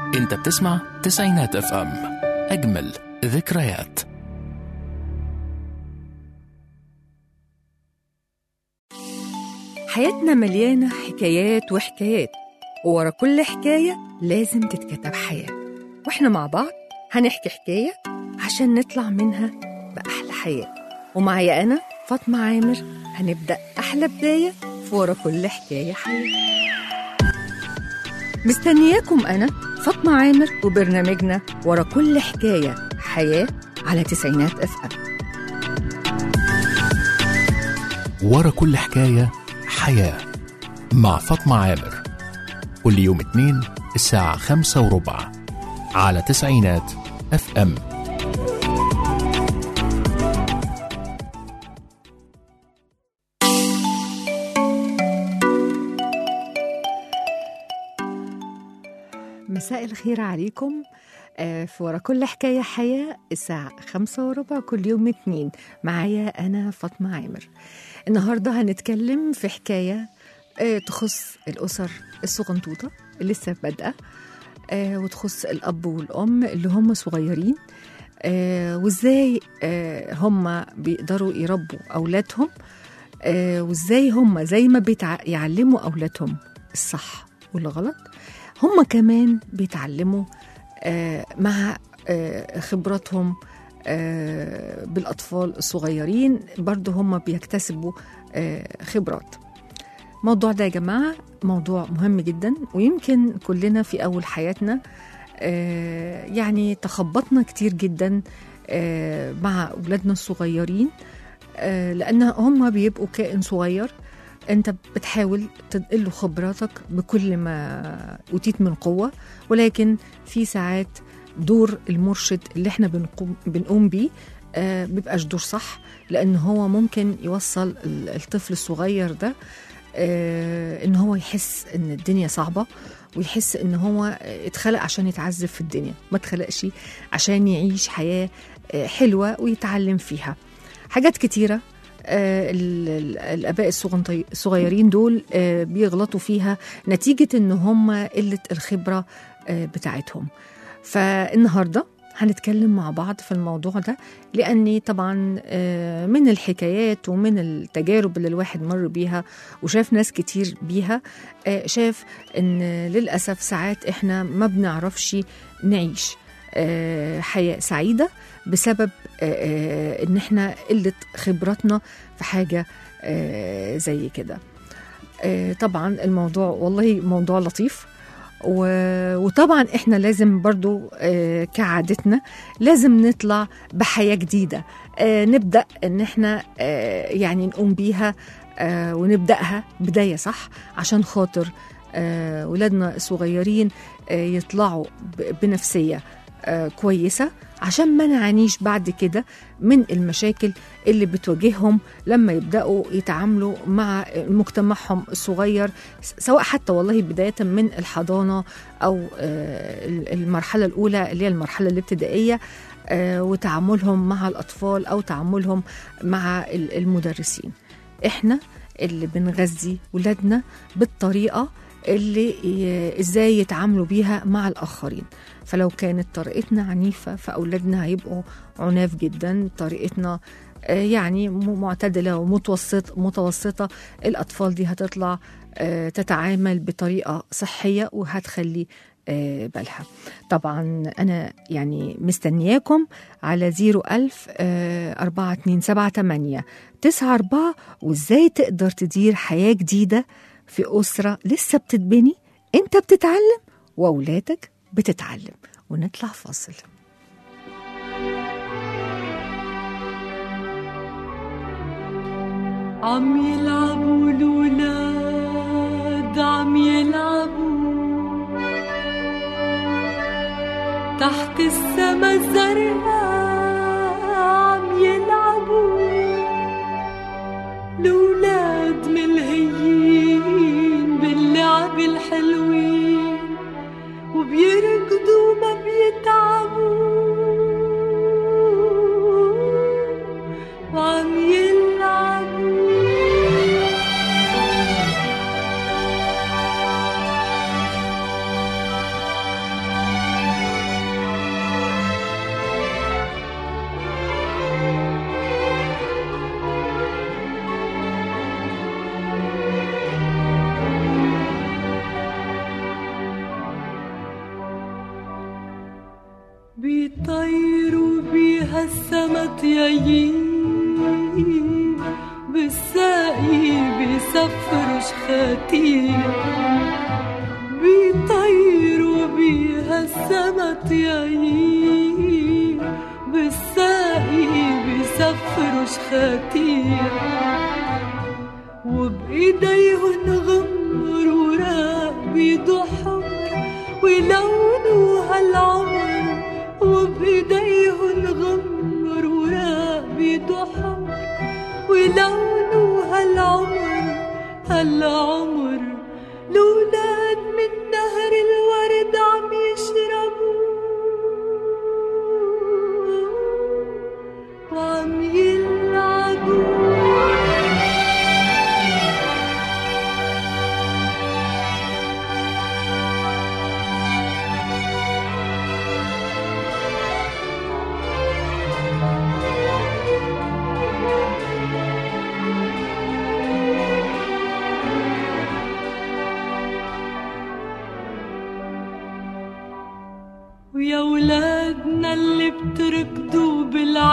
انت بتسمع تسعينات اف ام اجمل ذكريات حياتنا مليانة حكايات وحكايات وورا كل حكاية لازم تتكتب حياة واحنا مع بعض هنحكي حكاية عشان نطلع منها بأحلى حياة ومعايا أنا فاطمة عامر هنبدأ أحلى بداية في ورا كل حكاية حياة مستنياكم أنا فاطمة عامر وبرنامجنا ورا كل حكاية حياة على تسعينات اف ام ورا كل حكاية حياة مع فاطمة عامر كل يوم اثنين الساعة خمسة وربع على تسعينات اف ام مساء الخير عليكم آه، في ورا كل حكاية حياة الساعة خمسة وربع كل يوم اتنين معايا أنا فاطمة عامر النهاردة هنتكلم في حكاية آه، تخص الأسر الصغنطوطة اللي لسه بادئة آه، وتخص الأب والأم اللي هم صغيرين آه، وإزاي آه، هم بيقدروا يربوا أولادهم آه، وإزاي هم زي ما بيعلموا أولادهم الصح والغلط هم كمان بيتعلموا آه، مع آه، خبراتهم آه، بالأطفال الصغيرين برضو هم بيكتسبوا آه، خبرات الموضوع ده يا جماعة موضوع مهم جدا ويمكن كلنا في أول حياتنا آه، يعني تخبطنا كتير جدا آه، مع أولادنا الصغيرين آه، لأن هم بيبقوا كائن صغير انت بتحاول تنقل له خبراتك بكل ما اوتيت من قوه ولكن في ساعات دور المرشد اللي احنا بنقوم بنقوم بيه آه بيبقاش دور صح لان هو ممكن يوصل ال- الطفل الصغير ده آه ان هو يحس ان الدنيا صعبه ويحس ان هو اتخلق عشان يتعذب في الدنيا ما اتخلقش عشان يعيش حياه آه، حلوه ويتعلم فيها حاجات كتيره آه، ال- ال- الاباء الصغنطي- الصغيرين دول آه، بيغلطوا فيها نتيجه ان هم قله الخبره آه، بتاعتهم فالنهارده هنتكلم مع بعض في الموضوع ده لاني طبعا آه، من الحكايات ومن التجارب اللي الواحد مر بيها وشاف ناس كتير بيها آه، شاف ان للاسف ساعات احنا ما بنعرفش نعيش آه، حياه سعيده بسبب آه، آه، ان احنا قله خبراتنا في حاجه آه، زي كده آه، طبعا الموضوع والله موضوع لطيف و- وطبعا احنا لازم برضو آه، كعادتنا لازم نطلع بحياة جديدة آه، نبدأ ان احنا آه، يعني نقوم بيها آه، ونبدأها بداية صح عشان خاطر آه، ولادنا الصغيرين آه، يطلعوا ب- بنفسية آه، كويسة عشان ما نعانيش بعد كده من المشاكل اللي بتواجههم لما يبدأوا يتعاملوا مع مجتمعهم الصغير س- سواء حتى والله بداية من الحضانة أو آه، المرحلة الأولى اللي هي المرحلة الابتدائية آه، وتعاملهم مع الأطفال أو تعاملهم مع ال- المدرسين إحنا اللي بنغذي ولادنا بالطريقة اللي ي- ازاي يتعاملوا بيها مع الآخرين فلو كانت طريقتنا عنيفة فأولادنا هيبقوا عناف جدا طريقتنا آه، يعني م- معتدلة ومتوسط متوسطة الأطفال دي هتطلع آه، تتعامل بطريقة صحية وهتخلي آه، بالها طبعا أنا يعني مستنياكم على 01000 4278 94 وإزاي تقدر تدير حياة جديدة في أسرة لسه بتتبني أنت بتتعلم وأولادك بتتعلم ونطلع فاصل عم يلعبوا الولاد عم يلعبوا تحت السما الزرقاء عم يلعبوا الولاد ملهيين باللعب الحلوين وبيركضوا ما بيتعبوا وعم يلعبوا السما طيايين بالساقي بيسفر شخاتير بيطيروا بيها السما طيايين بالساقي بيسفروا شخاتير وبإيديهن غمر وراق بيضو حمر ويلونوا هالعمر وبإيديهن غمر وراق بيضو حمر ويلونوا هالعمر هالعمر الأولاد من نهر الورد عم يشربوا وعم يلعبوا ويا ولادنا اللي بتركضوا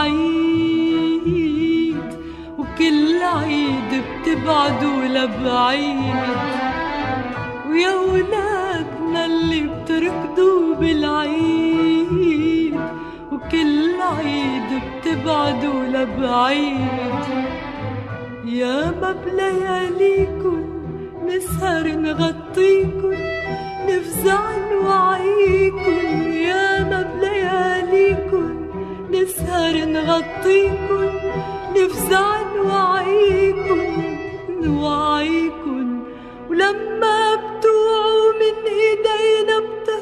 بالعيد وكل عيد بتبعدوا لبعيد ويا ولادنا اللي بتركضوا بالعيد وكل عيد بتبعدوا لبعيد يا ما بلياليكن نسهر نغطيكن نفزع نوعيكن يا ما بلياليكن نسهر نغطيكن نفزع نوعيكن نوعيكن ولما بتوعوا من ايدينا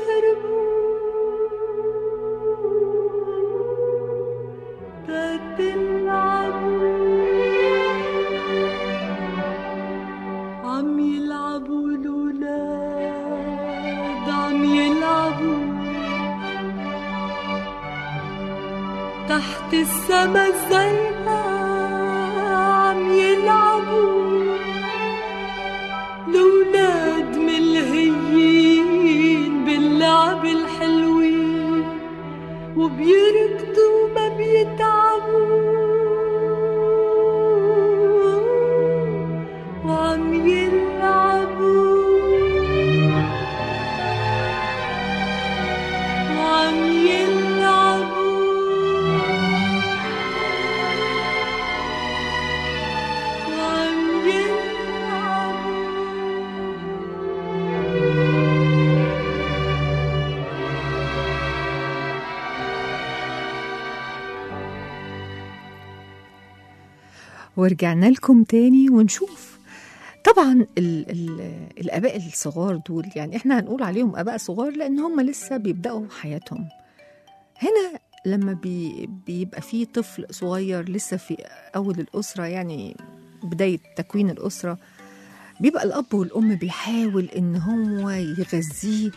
بتهربوا تتلعبوا عم يلعبوا الولاد عم يلعبوا تحت السما الزرقاء عم يلعبوا الولاد ملهيين باللعب الحلوين وبيركضوا ما بيتعبوا وعم يلعبوا وعم يلعبوا وعم يلعبوا ورجعنا لكم تاني ونشوف طبعا ال ال الاباء الصغار دول يعني احنا هنقول عليهم اباء صغار لان هم لسه بيبداوا حياتهم هنا لما بي بيبقى في طفل صغير لسه في اول الاسره يعني بدايه تكوين الاسره بيبقى الاب والام بيحاول ان هو يغذيه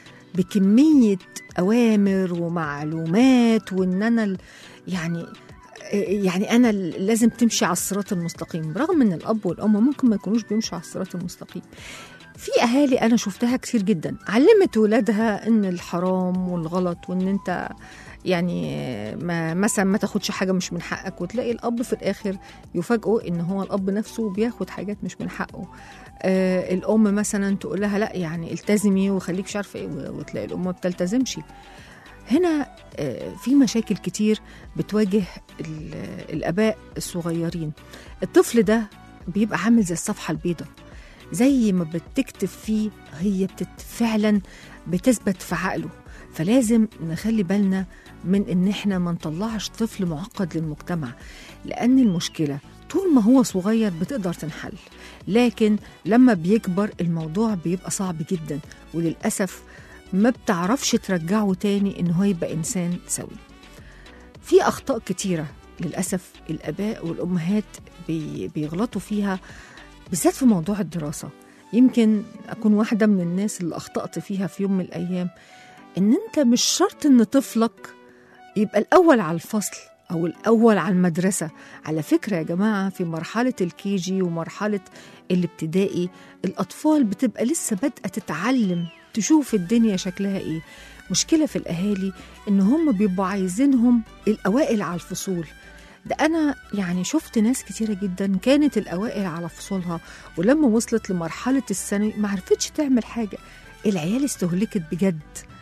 بكميه اوامر ومعلومات وان انا ال- يعني يعني انا لازم تمشي على الصراط المستقيم برغم ان الاب والام ممكن ما يكونوش بيمشوا على الصراط المستقيم في اهالي انا شفتها كتير جدا علمت ولادها ان الحرام والغلط وان انت يعني ما مثلا ما تاخدش حاجه مش من حقك وتلاقي الاب في الاخر يفاجئوا ان هو الاب نفسه بياخد حاجات مش من حقه آه الام مثلا تقول لها لا يعني التزمي وخليك مش عارفه ايه وتلاقي الام ما بتلتزمش هنا آه، في مشاكل كتير بتواجه ال- الآباء الصغيرين الطفل ده بيبقى عامل زي الصفحة البيضاء زي ما بتكتب فيه هي بتت فعلا بتثبت في عقله فلازم نخلي بالنا من ان احنا ما نطلعش طفل معقد للمجتمع لان المشكله طول ما هو صغير بتقدر تنحل لكن لما بيكبر الموضوع بيبقى صعب جدا وللاسف ما بتعرفش ترجعه تاني ان هو يبقى انسان سوي في اخطاء كتيره للاسف الاباء والامهات بي بيغلطوا فيها بالذات في موضوع الدراسه يمكن اكون واحده من الناس اللي اخطات فيها في يوم من الايام ان انت مش شرط ان طفلك يبقى الاول على الفصل او الاول على المدرسه على فكره يا جماعه في مرحله الكيجي ومرحله الابتدائي الاطفال بتبقى لسه بادئه تتعلم تشوف الدنيا شكلها ايه مشكلة في الأهالي إن هم بيبقوا عايزينهم الأوائل على الفصول ده أنا يعني شفت ناس كتيرة جدا كانت الأوائل على فصولها ولما وصلت لمرحلة الثانوي ما عرفتش تعمل حاجة العيال استهلكت بجد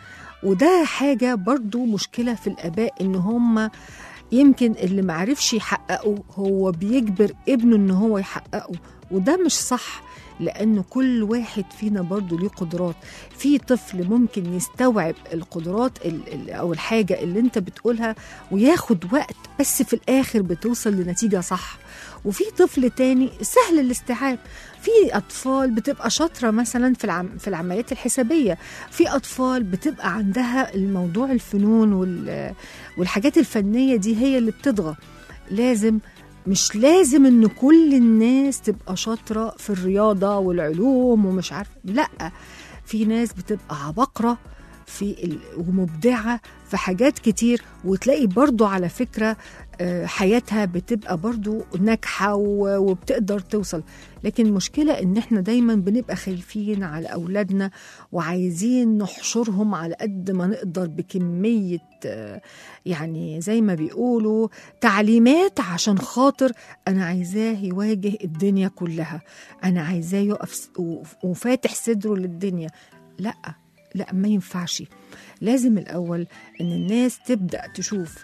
وده حاجة برضو مشكلة في الآباء إن هم يمكن اللي معرفش يحققه هو بيجبر ابنه إن هو يحققه وده مش صح لأن كل واحد فينا برضو ليه قدرات في طفل ممكن يستوعب القدرات ال- ال- أو الحاجة اللي انت بتقولها وياخد وقت بس في الآخر بتوصل لنتيجة صح وفي طفل تاني سهل الاستيعاب في أطفال بتبقى شاطرة مثلا في العم في العمليات الحسابية في أطفال بتبقى عندها الموضوع الفنون وال والحاجات الفنية دي هي اللي بتضغى لازم مش لازم ان كل الناس تبقى شاطره في الرياضه والعلوم ومش عارفه لا في ناس بتبقى عباقره في ال... ومبدعه في حاجات كتير وتلاقي برضو على فكره آه، حياتها بتبقى برضو ناجحه و- وبتقدر توصل لكن المشكله ان احنا دايما بنبقى خايفين على اولادنا وعايزين نحشرهم على قد ما نقدر بكميه آه، يعني زي ما بيقولوا تعليمات عشان خاطر انا عايزاه يواجه الدنيا كلها انا عايزاه يقف س- وف- وفاتح صدره للدنيا لا لا ما ينفعش لازم الاول ان الناس تبدا تشوف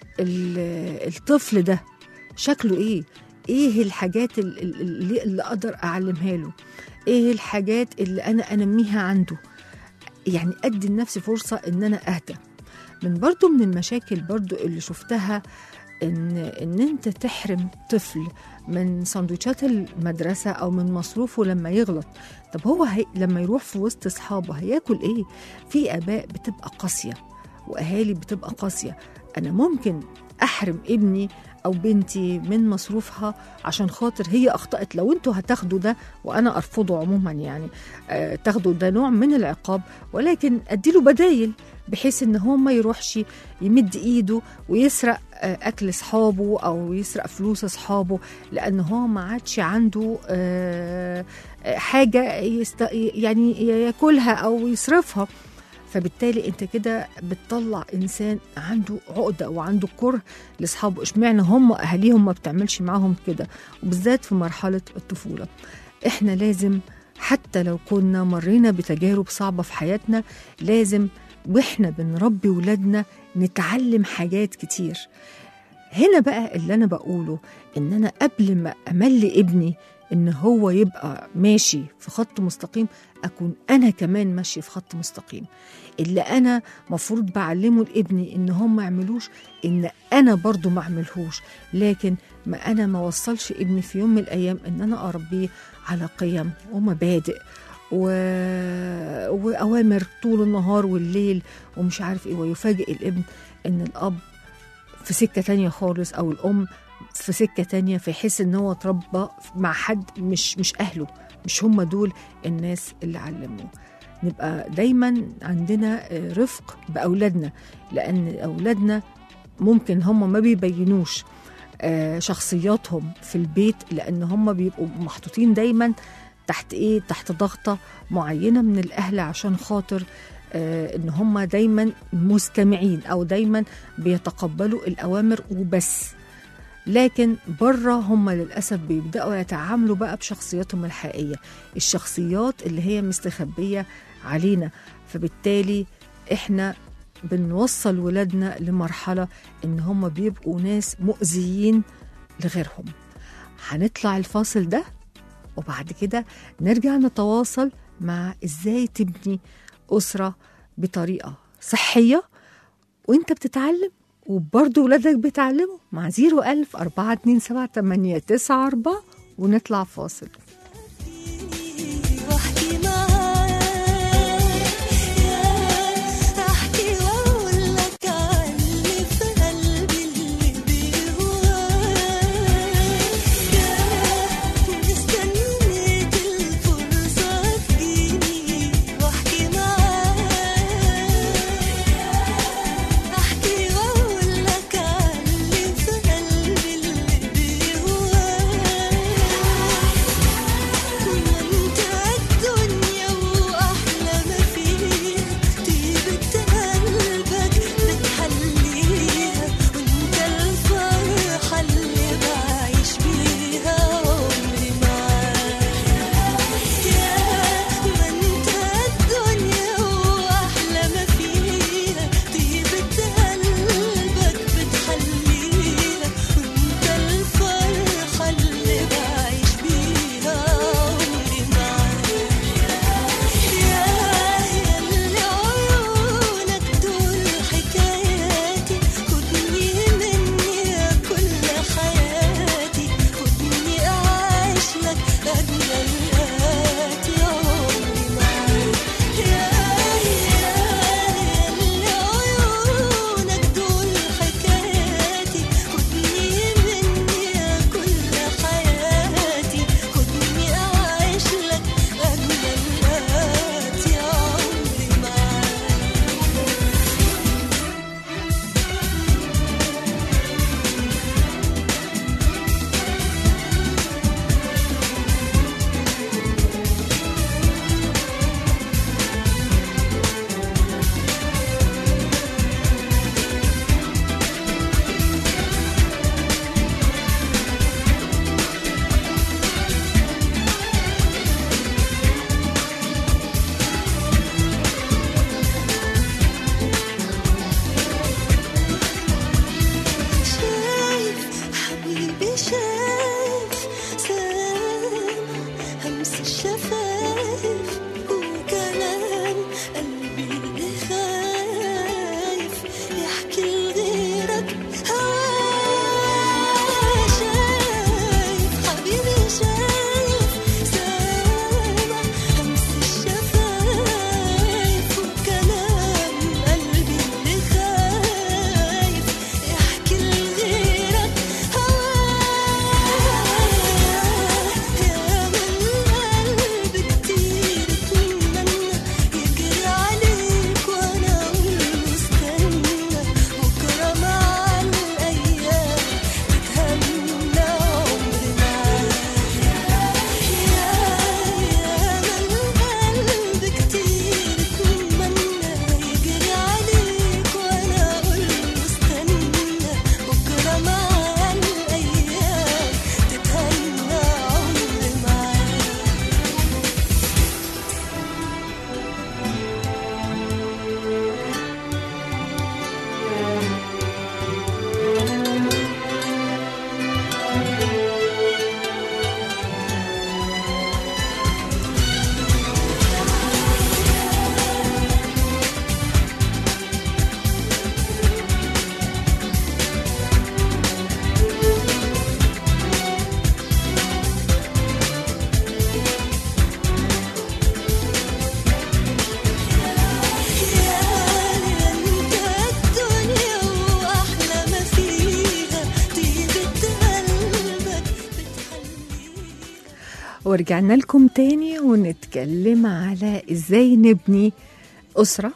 ال- الطفل ده شكله ايه ايه الحاجات ال- ال- اللي, اللي اقدر اعلمها له ايه الحاجات اللي انا انميها عنده يعني ادي لنفسي فرصه ان انا اهدى من برضو من المشاكل برضو اللي شفتها ان ان انت تحرم طفل من سندوتشات المدرسه او من مصروفه لما يغلط طب هو هي لما يروح في وسط اصحابه هياكل ايه في اباء بتبقى قاسيه واهالي بتبقى قاسيه انا ممكن احرم ابني او بنتي من مصروفها عشان خاطر هي اخطات لو انتوا هتاخدوا ده وانا ارفضه عموما يعني آه تاخدوا ده نوع من العقاب ولكن اديله بدايل بحيث ان هو ما يروحش يمد ايده ويسرق آه، اكل اصحابه او يسرق فلوس اصحابه لان هو ما عادش عنده آه، آه، حاجه يست... يعني ياكلها او يصرفها فبالتالي انت كده بتطلع انسان عنده عقده وعنده كره لاصحابه اشمعنى هم اهاليهم ما بتعملش معاهم كده وبالذات في مرحله الطفوله احنا لازم حتى لو كنا مرينا بتجارب صعبه في حياتنا لازم واحنا بنربي ولادنا نتعلم حاجات كتير هنا بقى اللي انا بقوله ان انا قبل ما املي ابني ان هو يبقى ماشي في خط مستقيم اكون انا كمان ماشي في خط مستقيم اللي انا مفروض بعلمه لابني ان هم ما يعملوش ان انا برضو ما اعملهوش لكن ما انا ما وصلش ابني في يوم من الايام ان انا اربيه على قيم ومبادئ و... واوامر طول النهار والليل ومش عارف ايه ويفاجئ الابن ان الاب في سكه تانية خالص او الام في سكه تانية فيحس ان هو اتربى مع حد مش مش اهله مش هم دول الناس اللي علموه نبقى دايما عندنا آه، رفق باولادنا لان اولادنا ممكن هم ما بيبينوش آه، شخصياتهم في البيت لان هم بيبقوا محطوطين دايما تحت ايه تحت ضغطه معينه من الاهل عشان خاطر آه، ان هم دايما مستمعين او دايما بيتقبلوا الاوامر وبس لكن بره هم للاسف بيبداوا يتعاملوا بقى بشخصياتهم الحقيقيه الشخصيات اللي هي مستخبيه علينا فبالتالي احنا بنوصل ولادنا لمرحله ان هم بيبقوا ناس مؤذيين لغيرهم هنطلع الفاصل ده وبعد كده نرجع نتواصل مع ازاي تبني اسره بطريقه صحيه وانت بتتعلم وبرضه ولادك بيتعلموا مع 01000 427 ونطلع فاصل واحكي معاك احكي واقول لك عن اللي في قلبي اللي بيهواك مستنيت الفرصة تجيني واحكي معاك احكي واقول لك عن اللي في قلبي اللي بيهواك ورجعنا لكم تاني ونتكلم على ازاي نبني أسرة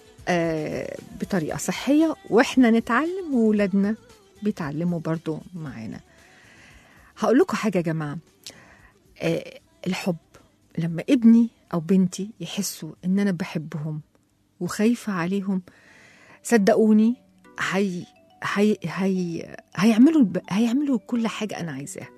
آه بطريقة صحية واحنا نتعلم وولادنا بيتعلموا برضو معانا هقول لكم حاجة يا جماعة آه الحب لما ابني أو بنتي يحسوا إن أنا بحبهم وخايفة عليهم صدقوني هي هي هي هيعملوا الب- هيعملوا كل حاجة أنا عايزاها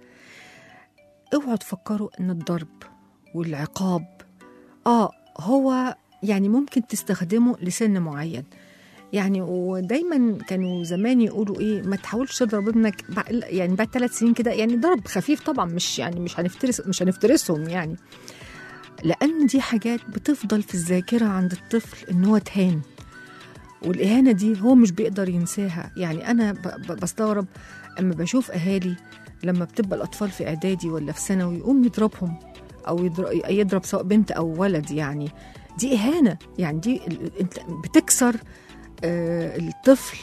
اوعوا تفكروا ان الضرب والعقاب اه هو يعني ممكن تستخدمه لسن معين يعني ودايما كانوا زمان يقولوا ايه ما تحاولش تضرب ابنك بع- يعني بعد ثلاث سنين كده يعني ضرب خفيف طبعا مش يعني مش هنفترس مش هنفترسهم يعني لان دي حاجات بتفضل في الذاكره عند الطفل ان هو تهان والاهانه دي هو مش بيقدر ينساها يعني انا ب- ب- بستغرب اما بشوف اهالي لما بتبقى الاطفال في اعدادي ولا في ثانوي يقوم يضربهم او يضرب, يضرب سواء بنت او ولد يعني دي اهانه يعني دي ال- انت بتكسر آه، الطفل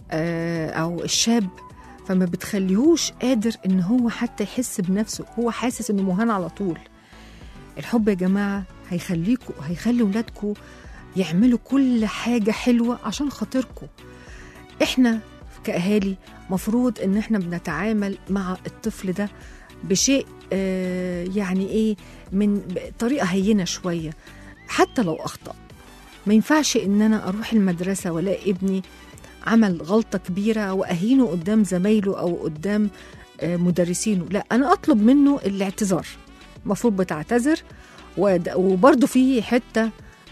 آه، او الشاب فما بتخليهوش قادر ان هو حتى يحس بنفسه هو حاسس انه مهان على طول الحب يا جماعه هيخليكوا هيخلي ولادكوا يعملوا كل حاجه حلوه عشان خاطركوا احنا كاهالي مفروض ان احنا بنتعامل مع الطفل ده بشيء آه، يعني ايه من طريقه هينه شويه حتى لو اخطا ما ينفعش ان انا اروح المدرسه والاقي ابني عمل غلطه كبيره واهينه قدام زمايله او قدام آه، مدرسينه لا انا اطلب منه الاعتذار المفروض بتعتذر ود- وبرضه في حته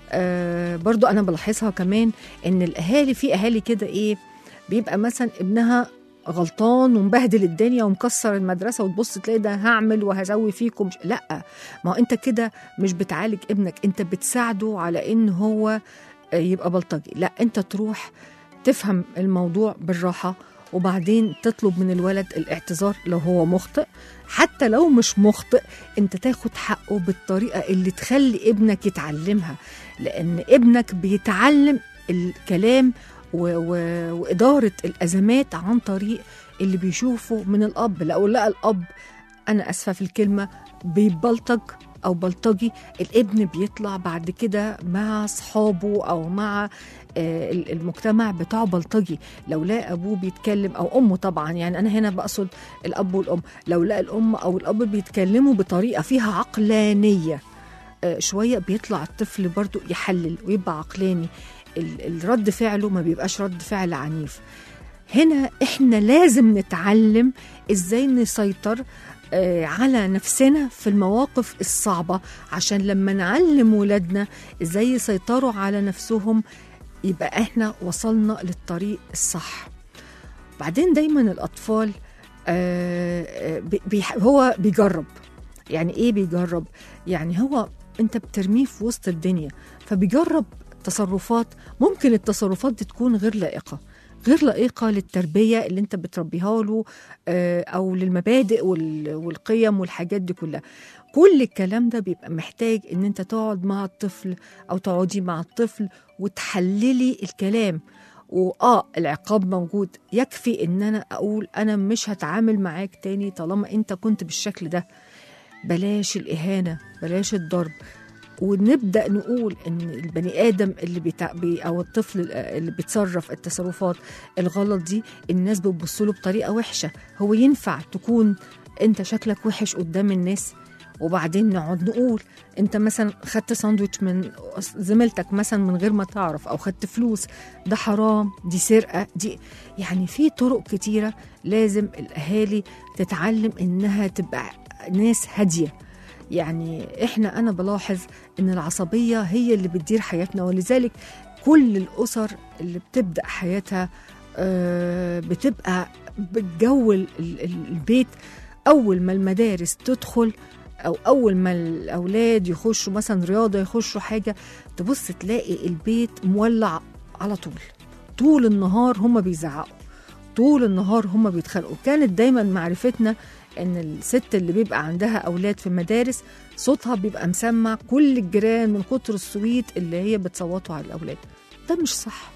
آه، برضه انا بلاحظها كمان ان الاهالي في اهالي كده ايه بيبقى مثلا ابنها غلطان ومبهدل الدنيا ومكسر المدرسه وتبص تلاقي ده هعمل وهسوي فيكم مش... لا ما هو انت كده مش بتعالج ابنك انت بتساعده على ان هو آه، يبقى بلطجي لا انت تروح تفهم الموضوع بالراحه وبعدين تطلب من الولد الاعتذار لو هو مخطئ حتى لو مش مخطئ انت تاخد حقه بالطريقه اللي تخلي ابنك يتعلمها لان ابنك بيتعلم الكلام و... و... وإدارة الأزمات عن طريق اللي بيشوفه من الأب لو لقى الأب أنا أسفة في الكلمة بيبلطج أو بلطجي الابن بيطلع بعد كده مع صحابه أو مع آه، المجتمع بتاعه بلطجي لو لقى أبوه بيتكلم أو أمه طبعا يعني أنا هنا بقصد الأب والأم لو لقى الأم أو الأب بيتكلموا بطريقة فيها عقلانية آه، شوية بيطلع الطفل برضو يحلل ويبقى عقلاني ال- الرد فعله ما بيبقاش رد فعل عنيف هنا احنا لازم نتعلم ازاي نسيطر آه، على نفسنا في المواقف الصعبة عشان لما نعلم ولادنا ازاي يسيطروا على نفسهم يبقى احنا وصلنا للطريق الصح بعدين دايما الأطفال آه، آه، بي- بيح- هو بيجرب يعني ايه بيجرب يعني هو انت بترميه في وسط الدنيا فبيجرب تصرفات ممكن التصرفات دي تكون غير لائقه غير لائقه للتربيه اللي انت بتربيها له آه، او للمبادئ وال- والقيم والحاجات دي كلها كل الكلام ده بيبقى محتاج ان انت تقعد مع الطفل او تقعدي مع الطفل وتحللي الكلام واه العقاب موجود يكفي ان انا اقول انا مش هتعامل معاك تاني طالما انت كنت بالشكل ده بلاش الإهانة بلاش الضرب ونبدأ نقول إن البني آدم اللي بيتع... بي... أو الطفل اللي بيتصرف التصرفات الغلط دي الناس بتبص له بطريقة وحشة هو ينفع تكون أنت شكلك وحش قدام الناس وبعدين نقعد نقول انت مثلا خدت ساندويتش من زميلتك مثلا من غير ما تعرف او خدت فلوس ده حرام دي سرقه دي يعني في طرق كتيره لازم الاهالي تتعلم انها تبقى ناس هاديه يعني احنا انا بلاحظ ان العصبيه هي اللي بتدير حياتنا ولذلك كل الاسر اللي بتبدا حياتها آه، بتبقى بالجو ال- ال- البيت اول ما المدارس تدخل او اول ما الاولاد يخشوا مثلا رياضه يخشوا حاجه تبص تلاقي البيت مولع على طول طول النهار هم بيزعقوا طول النهار هم بيتخانقوا كانت دايما معرفتنا ان الست اللي بيبقى عندها اولاد في المدارس صوتها بيبقى مسمع كل الجيران من كتر الصويت اللي هي بتصوتوا على الاولاد ده مش صح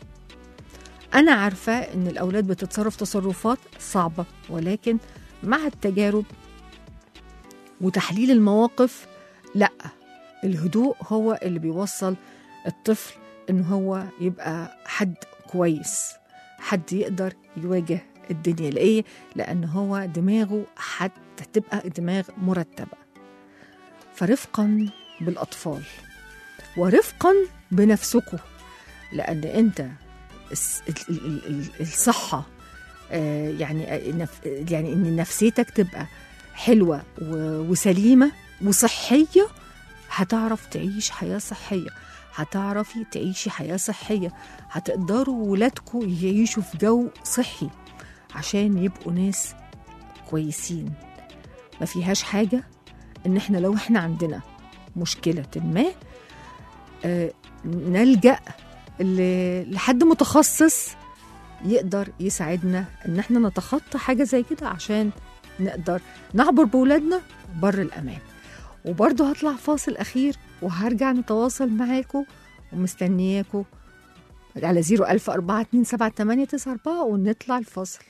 انا عارفه ان الاولاد بتتصرف تصرفات صعبه ولكن مع التجارب وتحليل المواقف لا الهدوء هو اللي بيوصل الطفل ان هو يبقى حد كويس حد يقدر يواجه الدنيا ليه لان هو دماغه حتى تبقى دماغ مرتبه فرفقا بالاطفال ورفقا بنفسكم لان انت الس- ال- ال- ال- الصحه آه، يعني آه، نف- يعني ان نفسيتك تبقى حلوه و- وسليمه وصحيه هتعرف تعيش حياه صحيه هتعرفي تعيشي حياه صحيه هتقدروا ولادكم يعيشوا في جو صحي عشان يبقوا ناس كويسين ما فيهاش حاجه ان احنا لو احنا عندنا مشكله ما آه، نلجا ل- لحد متخصص يقدر يساعدنا ان احنا نتخطى حاجه زي كده عشان نقدر نعبر بولادنا بر الامان وبرضه هطلع فاصل اخير وهرجع نتواصل معاكم ومستنياكم على 010427894 ونطلع الفاصل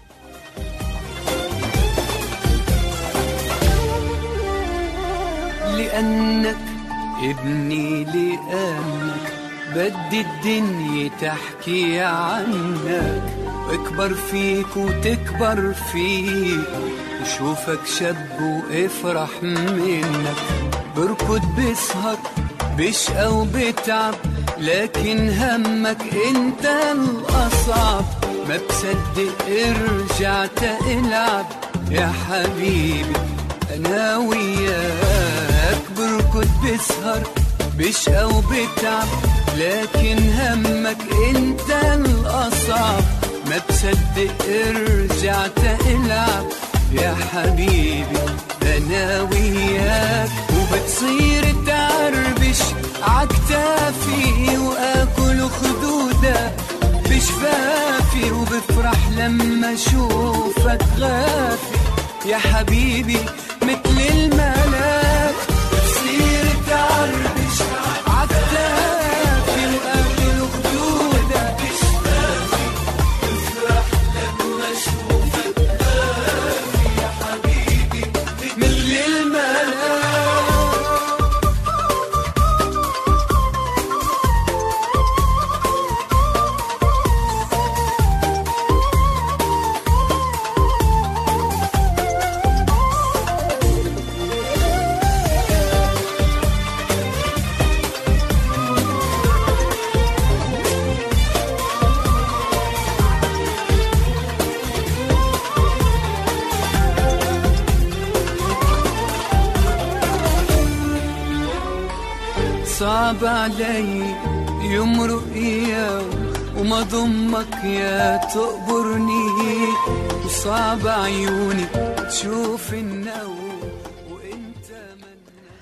لأنك ابني لأنك بدي الدنيا تحكي عنك واكبر فيك وتكبر فيك وشوفك شاب وافرح منك بركض بسهر بشقى وبتعب لكن همك انت الأصعب ما بصدق رجعت العب يا حبيبي انا وياك بركض بسهر بشقى وبتعب لكن همك انت الاصعب ما بصدق رجعت العب يا حبيبي انا وياك وبتصير تعربش عكتافي واكل خدودك بشفافي وبفرح لما اشوفك غافي يا حبيبي مثل الملاك بتصير تعربش عكتافي واكل خدودك بشفافي بفرح لما اشوفك غافي يا حبيبي مثل الملاك صعب علي يمرق اياه وما ضمك يا تقبرني وصعب عيوني تشوف النوم وانت من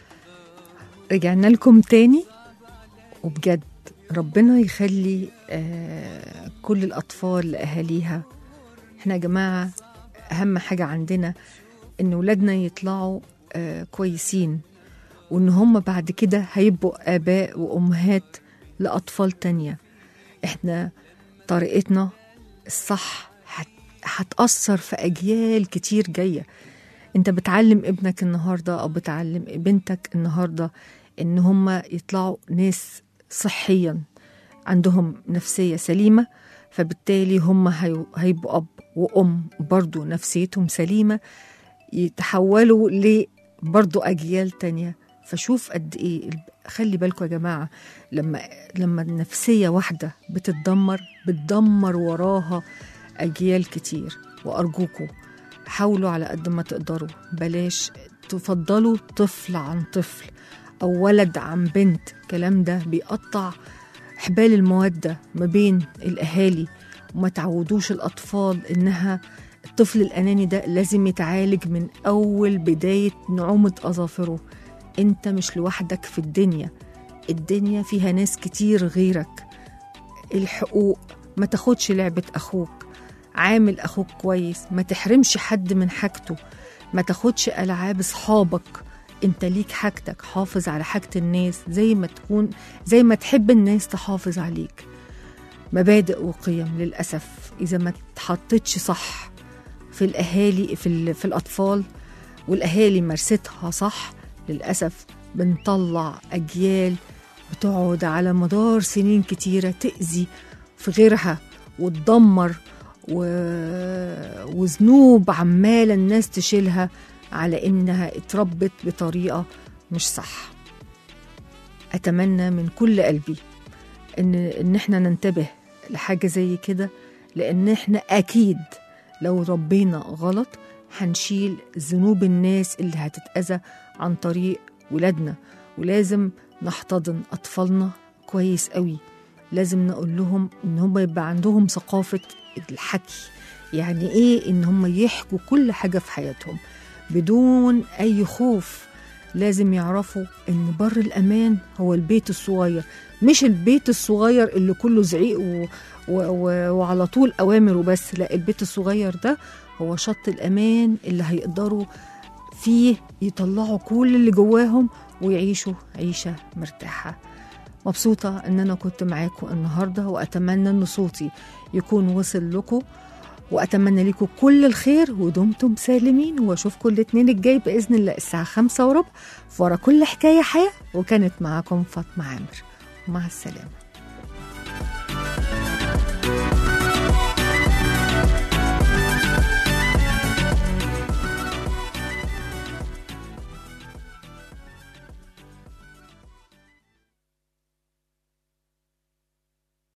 رجعنا لكم تاني وبجد ربنا يخلي آه كل الأطفال لأهاليها احنا يا جماعة أهم حاجة عندنا إن ولادنا يطلعوا آه كويسين وإن هم بعد كده هيبقوا آباء وأمهات لأطفال تانية احنا طريقتنا الصح هت- هتأثر في أجيال كتير جاية انت بتعلم ابنك النهارده او بتعلم بنتك النهارده ان هم يطلعوا ناس صحيا عندهم نفسيه سليمه فبالتالي هم هي- هيبقوا اب وام برضو نفسيتهم سليمه يتحولوا ل برضو اجيال تانية فشوف قد ايه خلي بالكم يا جماعه لما لما النفسيه واحده بتتدمر بتدمر وراها اجيال كتير وارجوكم حاولوا على قد ما تقدروا بلاش تفضلوا طفل عن طفل او ولد عن بنت الكلام ده بيقطع حبال المودة ما بين الأهالي وما تعودوش الأطفال إنها الطفل الأناني ده لازم يتعالج من أول بداية نعومة أظافره أنت مش لوحدك في الدنيا الدنيا فيها ناس كتير غيرك الحقوق ما تاخدش لعبة أخوك عامل أخوك كويس ما تحرمش حد من حاجته ما تاخدش ألعاب أصحابك انت ليك حاجتك حافظ على حاجة الناس زي ما تكون زي ما تحب الناس تحافظ عليك مبادئ وقيم للأسف إذا ما اتحطتش صح في الأهالي في, ال- في الأطفال والأهالي مارستها صح للأسف بنطلع أجيال بتقعد على مدار سنين كتيرة تأذي في غيرها وتدمر و... وذنوب عمالة الناس تشيلها على إنها اتربت بطريقة مش صح أتمنى من كل قلبي إن إن إحنا ننتبه لحاجة زي كده لأن إحنا أكيد لو ربينا غلط هنشيل ذنوب الناس اللي هتتأذى عن طريق ولادنا ولازم نحتضن أطفالنا كويس قوي لازم نقول لهم إن هم يبقى عندهم ثقافة الحكي يعني إيه إن هم يحكوا كل حاجة في حياتهم بدون أي خوف لازم يعرفوا إن بر الأمان هو البيت الصغير مش البيت الصغير اللي كله زعيق و... و... و... وعلى طول أوامر وبس لا البيت الصغير ده هو شط الأمان اللي هيقدروا فيه يطلعوا كل اللي جواهم ويعيشوا عيشة مرتاحة مبسوطة إن أنا كنت معاكم النهاردة وأتمنى إن صوتي يكون وصل لكم وأتمنى لكم كل الخير ودمتم سالمين وأشوفكم الاثنين الجاي بإذن الله الساعة خمسة وربع ورا كل حكاية حياة وكانت معاكم فاطمة عامر مع السلامة